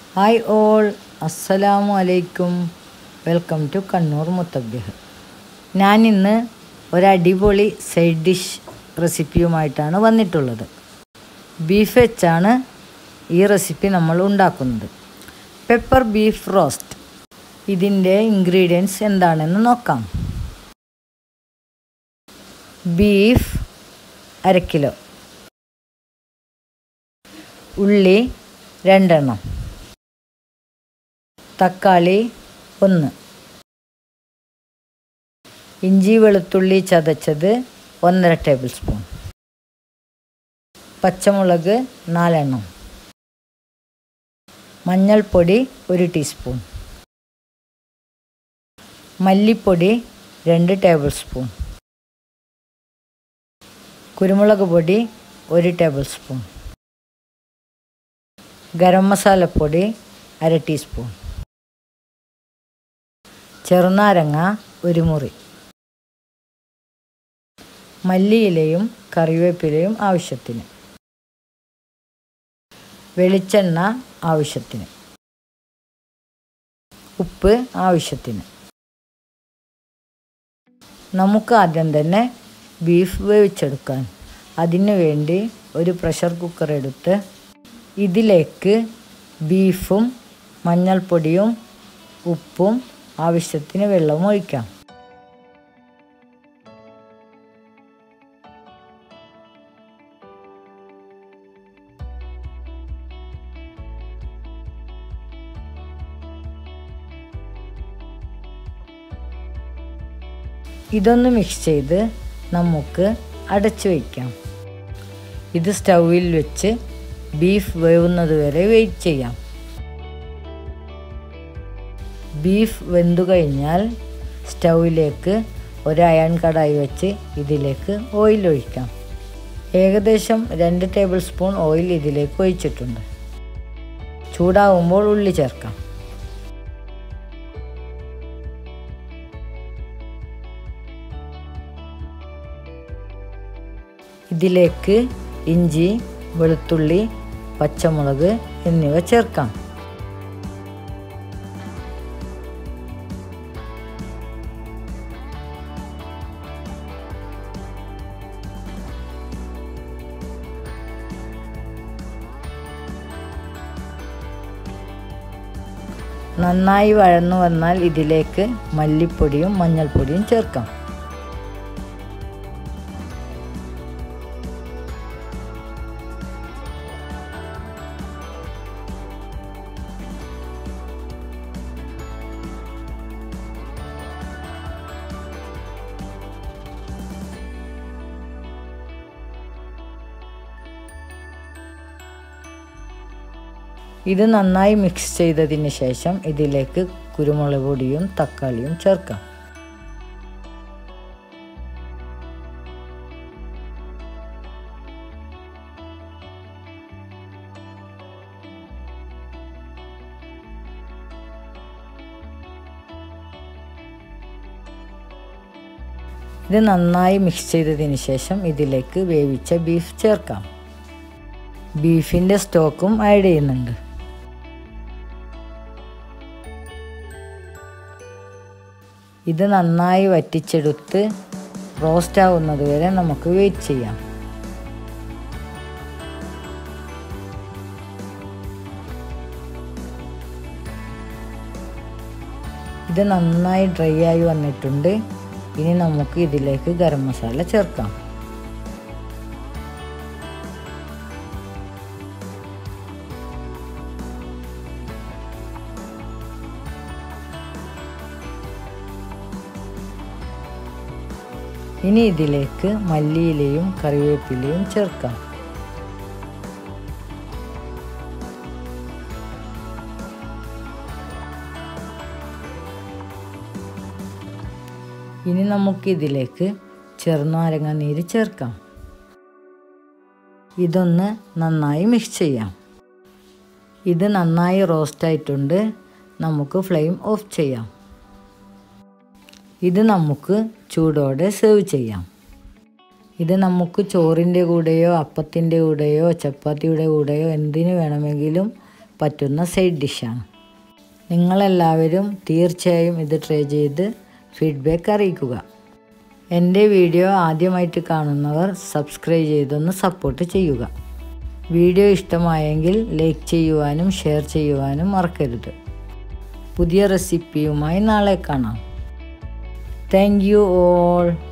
hi all അസ്സലാമു അലൈക്കും welcome to Kannur മുത്തബ്ബിഹ് ഞാൻ ഇന്ന് ഒരടിപൊളി സൈഡ് ഡിഷ് റെസിപ്പിയുമായിട്ടാണ് വന്നിട്ടുള്ളത് ബീഫ് വെച്ചാണ് ഈ റെസിപ്പി നമ്മൾ ഉണ്ടാക്കുന്നത് പെപ്പർ ബീഫ് റോസ്റ്റ് ഇതിൻ്റെ ഇൻഗ്രീഡിയൻസ് എന്താണെന്ന് നോക്കാം ബീഫ് അര കിലോ ഉള്ളി രണ്ടെണ്ണം തക്കാളി ഒന്ന് ഇഞ്ചി വെളുത്തുള്ളി ചതച്ചത് ഒന്നര ടേബിൾ സ്പൂൺ പച്ചമുളക് നാലെണ്ണം മഞ്ഞൾപ്പൊടി ഒരു ടീസ്പൂൺ മല്ലിപ്പൊടി രണ്ട് ടേബിൾ സ്പൂൺ കുരുമുളക് പൊടി ഒരു ടേബിൾ സ്പൂൺ ഗരം മസാലപ്പൊടി അര ടീസ്പൂൺ ചെറുനാരങ്ങ ഒരു മുറി മല്ലിയിലയും കറിവേപ്പിലയും ആവശ്യത്തിന് വെളിച്ചെണ്ണ ആവശ്യത്തിന് ഉപ്പ് ആവശ്യത്തിന് നമുക്ക് ആദ്യം തന്നെ ബീഫ് വേവിച്ചെടുക്കാൻ അതിനു വേണ്ടി ഒരു പ്രഷർ കുക്കർ എടുത്ത് ഇതിലേക്ക് ബീഫും മഞ്ഞൾപ്പൊടിയും ഉപ്പും ആവശ്യത്തിന് വെള്ളവും ഒഴിക്കാം ഇതൊന്ന് മിക്സ് ചെയ്ത് നമുക്ക് അടച്ചു വയ്ക്കാം ഇത് സ്റ്റൗവിൽ വെച്ച് ബീഫ് വേവുന്നത് വരെ വെയിറ്റ് ചെയ്യാം ബീഫ് വെന്തു കഴിഞ്ഞാൽ സ്റ്റൗവിലേക്ക് ഒരു അയൺ കടായി വെച്ച് ഇതിലേക്ക് ഓയിൽ ഒഴിക്കാം ഏകദേശം രണ്ട് ടേബിൾ സ്പൂൺ ഓയിൽ ഇതിലേക്ക് ഒഴിച്ചിട്ടുണ്ട് ചൂടാവുമ്പോൾ ഉള്ളി ചേർക്കാം ഇതിലേക്ക് ഇഞ്ചി വെളുത്തുള്ളി പച്ചമുളക് എന്നിവ ചേർക്കാം നന്നായി വഴന്നു വന്നാൽ ഇതിലേക്ക് മല്ലിപ്പൊടിയും മഞ്ഞൾപ്പൊടിയും ചേർക്കാം ഇത് നന്നായി മിക്സ് ചെയ്തതിന് ശേഷം ഇതിലേക്ക് കുരുമുളക് പൊടിയും തക്കാളിയും ചേർക്കാം ഇത് നന്നായി മിക്സ് ചെയ്തതിന് ശേഷം ഇതിലേക്ക് വേവിച്ച ബീഫ് ചേർക്കാം ബീഫിൻ്റെ സ്റ്റോക്കും ആഡ് ചെയ്യുന്നുണ്ട് ഇത് നന്നായി വറ്റിച്ചെടുത്ത് റോസ്റ്റ് ആവുന്നത് വരെ നമുക്ക് വെയിറ്റ് ചെയ്യാം ഇത് നന്നായി ഡ്രൈ ആയി വന്നിട്ടുണ്ട് ഇനി നമുക്ക് ഇതിലേക്ക് ഗരം മസാല ചേർക്കാം ഇനി ഇതിലേക്ക് മല്ലിയിലയും കറിവേപ്പിലയും ചേർക്കാം ഇനി നമുക്ക് ഇതിലേക്ക് ചെറുനാരങ്ങ നീര് ചേർക്കാം ഇതൊന്ന് നന്നായി മിക്സ് ചെയ്യാം ഇത് നന്നായി റോസ്റ്റ് ആയിട്ടുണ്ട് നമുക്ക് ഫ്ലെയിം ഓഫ് ചെയ്യാം ഇത് നമുക്ക് ചൂടോടെ സെർവ് ചെയ്യാം ഇത് നമുക്ക് ചോറിൻ്റെ കൂടെയോ അപ്പത്തിൻ്റെ കൂടെയോ ചപ്പാത്തിയുടെ കൂടെയോ എന്തിനു വേണമെങ്കിലും പറ്റുന്ന സൈഡ് ഡിഷാണ് നിങ്ങളെല്ലാവരും തീർച്ചയായും ഇത് ട്രൈ ചെയ്ത് ഫീഡ്ബാക്ക് അറിയിക്കുക എൻ്റെ വീഡിയോ ആദ്യമായിട്ട് കാണുന്നവർ സബ്സ്ക്രൈബ് ചെയ്തൊന്ന് സപ്പോർട്ട് ചെയ്യുക വീഡിയോ ഇഷ്ടമായെങ്കിൽ ലൈക്ക് ചെയ്യുവാനും ഷെയർ ചെയ്യുവാനും മറക്കരുത് പുതിയ റെസിപ്പിയുമായി നാളെ കാണാം താങ്ക് യു ഓൾ